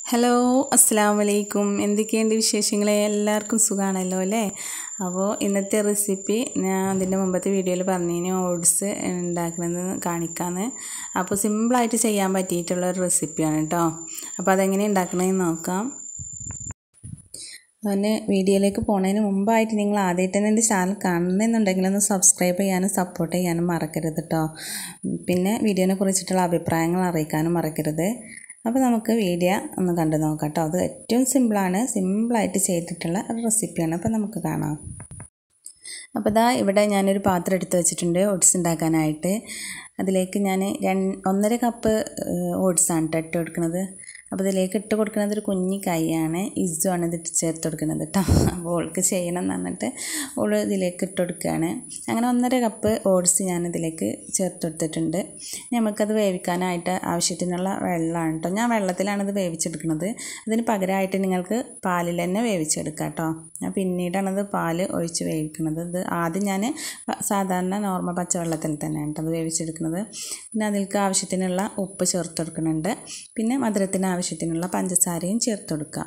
hello അസ്സാം വലൈക്കും എന്തൊക്കെയുണ്ട് വിശേഷങ്ങൾ എല്ലാവർക്കും സുഖമാണല്ലോ അല്ലേ അപ്പോൾ ഇന്നത്തെ റെസിപ്പി ഞാൻ അതിൻ്റെ മുമ്പത്തെ വീഡിയോയിൽ പറഞ്ഞതിന് ഓട്സ് ഉണ്ടാക്കുന്നത് കാണിക്കാമെന്ന് അപ്പോൾ സിമ്പിളായിട്ട് ചെയ്യാൻ പറ്റിയിട്ടുള്ള ഒരു റെസിപ്പിയാണ് കേട്ടോ അപ്പോൾ അതെങ്ങനെ ഉണ്ടാക്കണമെന്ന് നോക്കാം അതുപോലെ വീഡിയോയിലേക്ക് പോകുന്നതിന് മുമ്പായിട്ട് നിങ്ങൾ ആദ്യമായിട്ട് തന്നെ എൻ്റെ ചാനൽ കാണണമെന്നുണ്ടെങ്കിൽ ഒന്ന് സബ്സ്ക്രൈബ് ചെയ്യാനും സപ്പോർട്ട് ചെയ്യാനും മറക്കരുത് കേട്ടോ പിന്നെ വീഡിയോനെ കുറിച്ചിട്ടുള്ള അഭിപ്രായങ്ങൾ അറിയിക്കാനും മറക്കരുത് അപ്പോൾ നമുക്ക് വീഡിയോ ഒന്ന് കണ്ടു നോക്കാം കേട്ടോ അത് ഏറ്റവും സിമ്പിളാണ് സിമ്പിളായിട്ട് ചെയ്തിട്ടുള്ള ഒരു റെസിപ്പിയാണ് അപ്പോൾ നമുക്ക് കാണാം അപ്പോൾ ഇതാ ഇവിടെ ഞാനൊരു പാത്രം എടുത്ത് വെച്ചിട്ടുണ്ട് ഓട്സ് ഉണ്ടാക്കാനായിട്ട് അതിലേക്ക് ഞാൻ രണ്ട് ഒന്നര കപ്പ് ഓട്സാണ് കേട്ടോ ഇട്ട് കൊടുക്കുന്നത് അപ്പോൾ ഇതിലേക്ക് ഇട്ട് കൊടുക്കുന്നത് ഒരു കുഞ്ഞി കൈയാണ് ഇസു ആണ് ഇത് ചേർത്ത് കൊടുക്കുന്നത് കേട്ടോ അപ്പോൾ ഓൾക്ക് ചെയ്യണം എന്ന് പറഞ്ഞിട്ട് ഓൾ ഇതിലേക്ക് ഇട്ട് കൊടുക്കുകയാണ് അങ്ങനെ ഒന്നര കപ്പ് ഓട്സ് ഞാൻ ഇതിലേക്ക് ചേർത്ത് കൊടുത്തിട്ടുണ്ട് നമുക്കത് വേവിക്കാനായിട്ട് ആവശ്യത്തിനുള്ള വെള്ളമാണ് കേട്ടോ ഞാൻ വെള്ളത്തിലാണ് ഇത് വേവിച്ചെടുക്കുന്നത് അതിന് പകരമായിട്ട് നിങ്ങൾക്ക് പാലിൽ തന്നെ വേവിച്ചെടുക്കാം കേട്ടോ ഞാൻ പിന്നീടാണത് പാൽ ഒഴിച്ച് വേവിക്കുന്നത് ഇത് ആദ്യം ഞാൻ സാധാരണ നോർമൽ പച്ചവെള്ളത്തിൽ തന്നെയാണ് കേട്ടോ അത് വേവിച്ചെടുക്കുന്നത് പിന്നെ അതിലേക്ക് ആവശ്യത്തിനുള്ള ഉപ്പ് ചേർത്ത് കൊടുക്കുന്നുണ്ട് പിന്നെ മധുരത്തിന് ആവശ്യത്തിനുള്ള പഞ്ചസാരയും ചേർത്ത് കൊടുക്കുക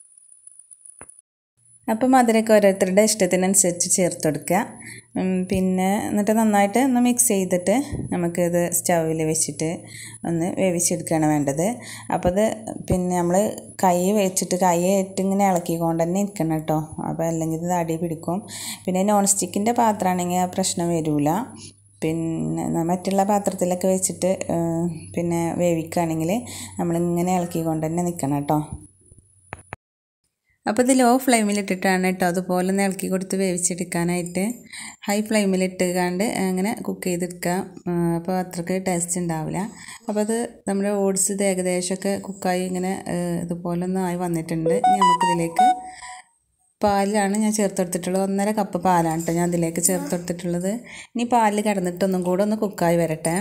അപ്പോൾ മധുരമൊക്കെ ഓരോരുത്തരുടെ ഇഷ്ടത്തിനനുസരിച്ച് ചേർത്ത് കൊടുക്കുക പിന്നെ എന്നിട്ട് നന്നായിട്ട് ഒന്ന് മിക്സ് ചെയ്തിട്ട് നമുക്കിത് സ്റ്റൗവിൽ വെച്ചിട്ട് ഒന്ന് വേവിച്ചെടുക്കുകയാണ് വേണ്ടത് അപ്പോൾ അത് പിന്നെ നമ്മൾ കൈ വെച്ചിട്ട് കൈ ഇട്ട് ഇങ്ങനെ ഇളക്കിക്കൊണ്ട് തന്നെ ഇരിക്കണം കേട്ടോ അപ്പോൾ അല്ലെങ്കിൽ ഇത് അടി പിടിക്കും പിന്നെ നോൺ സ്റ്റിക്കിൻ്റെ പാത്രമാണെങ്കിൽ പ്രശ്നം വരില്ല പിന്നെ മറ്റുള്ള പാത്രത്തിലൊക്കെ വെച്ചിട്ട് പിന്നെ വേവിക്കുകയാണെങ്കിൽ നമ്മളിങ്ങനെ ഇളക്കിക്കൊണ്ട് തന്നെ നിൽക്കണം കേട്ടോ അപ്പോൾ ഇത് ലോ ഫ്ലെയിമിലിട്ടിട്ടാണ് കേട്ടോ അതുപോലെ ഒന്ന് ഇളക്കി കൊടുത്ത് വേവിച്ചെടുക്കാനായിട്ട് ഹൈ ഫ്ലെയിമിലിട്ടുകാണ്ട് അങ്ങനെ കുക്ക് ചെയ്തെടുക്കുക അപ്പോൾ അത്രയ്ക്ക് ടേസ്റ്റ് ഉണ്ടാവില്ല അപ്പോൾ അത് നമ്മുടെ ഓട്സ് ഇത് ഏകദേശമൊക്കെ കുക്കായി ഇങ്ങനെ ഇതുപോലെ ഒന്ന് ആയി വന്നിട്ടുണ്ട് ഇനി നമുക്കിതിലേക്ക് പാലാണ് ഞാൻ ചേർത്ത് കൊടുത്തിട്ടുള്ളത് ഒന്നര കപ്പ് പാലാണ് കേട്ടോ ഞാൻ അതിലേക്ക് ചേർത്ത് കൊടുത്തിട്ടുള്ളത് ഇനി പാലിൽ കിടന്നിട്ട് ഒന്നും കൂടെ ഒന്ന് കുക്കായി വരട്ടെ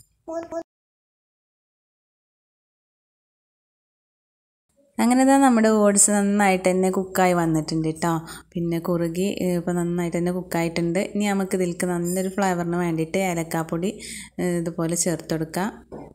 അങ്ങനെ തന്നെ നമ്മുടെ ഓട്സ് നന്നായിട്ട് തന്നെ കുക്കായി വന്നിട്ടുണ്ട് കേട്ടോ പിന്നെ കുറുകി ഇപ്പോൾ നന്നായിട്ട് തന്നെ കുക്കായിട്ടുണ്ട് ഇനി നമുക്ക് ഇതിലേക്ക് നല്ലൊരു ഫ്ലേവറിന് വേണ്ടിയിട്ട് ഏലക്കാപ്പൊടി ഇതുപോലെ ചേർത്ത് കൊടുക്കാം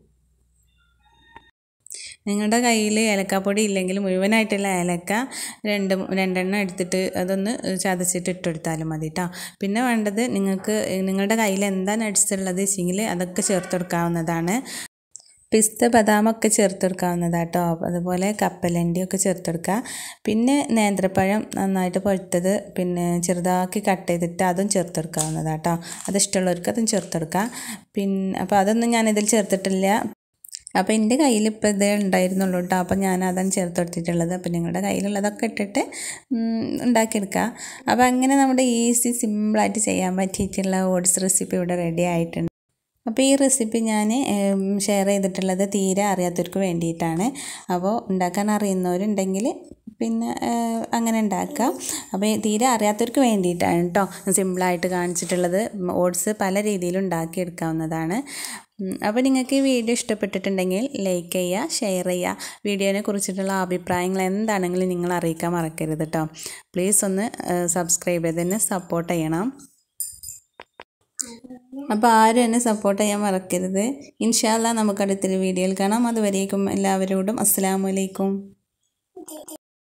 നിങ്ങളുടെ കയ്യിൽ ഏലക്കാപ്പൊടി ഇല്ലെങ്കിൽ മുഴുവനായിട്ടുള്ള ഏലക്ക രണ്ട് രണ്ടെണ്ണം എടുത്തിട്ട് അതൊന്ന് ചതച്ചിട്ട് ഇട്ടെടുത്താലും മതി കേട്ടോ പിന്നെ വേണ്ടത് നിങ്ങൾക്ക് നിങ്ങളുടെ കയ്യിൽ എന്താ നട്ട്സ് ഉള്ളത് വെച്ചെങ്കിൽ അതൊക്കെ ചേർത്ത് കൊടുക്കാവുന്നതാണ് പിസ്ത ബദാമൊക്കെ ചേർത്ത് കൊടുക്കാവുന്നതാണ് കേട്ടോ അതുപോലെ കപ്പലണ്ടിയൊക്കെ ചേർത്ത് കൊടുക്കുക പിന്നെ നേന്ത്രപ്പഴം നന്നായിട്ട് പഴുത്തത് പിന്നെ ചെറുതാക്കി കട്ട് ചെയ്തിട്ട് അതും ചേർത്ത് കൊടുക്കാവുന്നതാണ് കേട്ടോ അത് ഇഷ്ടമുള്ളവർക്ക് അതും ചേർത്ത് കൊടുക്കുക പിന്നെ അപ്പോൾ അതൊന്നും ഞാനിതിൽ ചേർത്തിട്ടില്ല അപ്പോൾ എൻ്റെ കയ്യിൽ ഇപ്പോൾ ഇതേ ഉണ്ടായിരുന്നുള്ളൂ കേട്ടോ അപ്പോൾ ഞാൻ അതാണ് ചേർത്ത് കൊടുത്തിട്ടുള്ളത് അപ്പോൾ നിങ്ങളുടെ കയ്യിലുള്ളതൊക്കെ ഇട്ടിട്ട് ഉണ്ടാക്കിയെടുക്കുക അപ്പോൾ അങ്ങനെ നമ്മുടെ ഈസി സിമ്പിളായിട്ട് ചെയ്യാൻ പറ്റിയിട്ടുള്ള ഓട്സ് റെസിപ്പി ഇവിടെ റെഡി ആയിട്ടുണ്ട് അപ്പോൾ ഈ റെസിപ്പി ഞാൻ ഷെയർ ചെയ്തിട്ടുള്ളത് തീരെ അറിയാത്തവർക്ക് വേണ്ടിയിട്ടാണ് അപ്പോൾ ഉണ്ടാക്കാൻ അറിയുന്നവരുണ്ടെങ്കിൽ പിന്നെ അങ്ങനെ ഉണ്ടാക്കാം അപ്പോൾ തീരെ അറിയാത്തവർക്ക് വേണ്ടിയിട്ടാണ് കേട്ടോ സിമ്പിളായിട്ട് കാണിച്ചിട്ടുള്ളത് ഓട്സ് പല രീതിയിൽ ഉണ്ടാക്കിയെടുക്കാവുന്നതാണ് അപ്പോൾ നിങ്ങൾക്ക് ഈ വീഡിയോ ഇഷ്ടപ്പെട്ടിട്ടുണ്ടെങ്കിൽ ലൈക്ക് ചെയ്യുക ഷെയർ ചെയ്യുക വീഡിയോനെ കുറിച്ചിട്ടുള്ള അഭിപ്രായങ്ങൾ എന്താണെങ്കിലും നിങ്ങൾ അറിയിക്കാൻ മറക്കരുത് കേട്ടോ പ്ലീസ് ഒന്ന് സബ്സ്ക്രൈബ് ചെയ്ത് തന്നെ സപ്പോർട്ട് ചെയ്യണം അപ്പോൾ ആരും എന്നെ സപ്പോർട്ട് ചെയ്യാൻ മറക്കരുത് ഇൻഷാല്ല നമുക്ക് അടുത്തൊരു വീഡിയോയിൽ കാണാം അതുവരേക്കും എല്ലാവരോടും അസ്സാം വലൈക്കും